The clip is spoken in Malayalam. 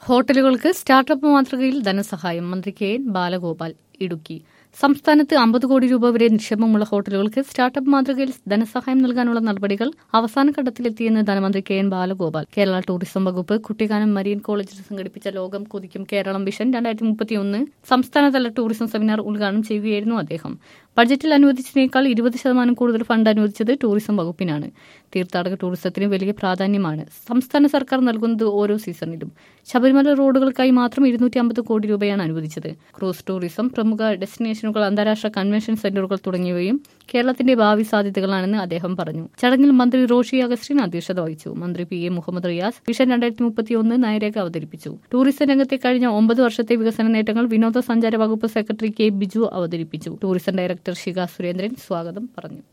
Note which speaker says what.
Speaker 1: ഹോട്ടലുകൾക്ക് സ്റ്റാർട്ടപ്പ് മാതൃകയിൽ ധനസഹായം മന്ത്രി കെ എൻ ബാലഗോപാൽ ഇടുക്കി സംസ്ഥാനത്ത് അമ്പത് കോടി രൂപ വരെ നിക്ഷേപമുള്ള ഹോട്ടലുകൾക്ക് സ്റ്റാർട്ടപ്പ് മാതൃകയിൽ ധനസഹായം നൽകാനുള്ള നടപടികൾ അവസാന ഘട്ടത്തിലെത്തിയെന്ന് ധനമന്ത്രി K N Balagopal Kerala tourism വകുപ്പ് കുട്ടിക്കാനം മരീൻ കോളേജിൽ സംഘടിപ്പിച്ച ലോകം കൊതിക്കും കേരളം വിഷൻ രണ്ടായിരത്തി മുപ്പത്തിയൊന്ന് സംസ്ഥാനതല ടൂറിസം സെമിനാർ ഉദ്ഘാടനം ചെയ്യുകയായിരുന്നു അദ്ദേഹം ബഡ്ജറ്റിൽ അനുവദിച്ചതിനേക്കാൾ ഇരുപത് ശതമാനം കൂടുതൽ ഫണ്ട് അനുവദിച്ചത് ടൂറിസം വകുപ്പിനാണ് തീർത്ഥാടക ടൂറിസത്തിന് വലിയ പ്രാധാന്യമാണ് സംസ്ഥാന സർക്കാർ നൽകുന്നത് ഓരോ സീസണിലും ശബരിമല റോഡുകൾക്കായി മാത്രം ഇരുന്നൂറ്റി അമ്പത് കോടി രൂപയാണ് അനുവദിച്ചത് ക്രൂസ് ടൂറിസം പ്രമുഖ ഡെസ്റ്റിനേഷനുകൾ അന്താരാഷ്ട്ര കൺവെൻഷൻ സെന്ററുകൾ തുടങ്ങിയവയും കേരളത്തിന്റെ ഭാവി സാധ്യതകളാണെന്ന് അദ്ദേഹം പറഞ്ഞു ചടങ്ങിൽ മന്ത്രി റോഷി അഗസ്റ്റിൻ അധ്യക്ഷത വഹിച്ചു മന്ത്രി P A Muhammad Riyas vision രണ്ടായിരത്തി മുപ്പത്തിയൊന്ന് നയരേഖ അവതരിപ്പിച്ചു ടൂറിസം രംഗത്തെ കഴിഞ്ഞ ഒമ്പത് വർഷത്തെ വികസന നേട്ടങ്ങൾ വിനോദസഞ്ചാര വകുപ്പ് സെക്രട്ടറി കെ ബിജു അവതരിപ്പിച്ചു ടൂറിസം ഡയറക്ടർ ഷിക സുരേന്ദ്രൻ സ്വാഗതം പറഞ്ഞു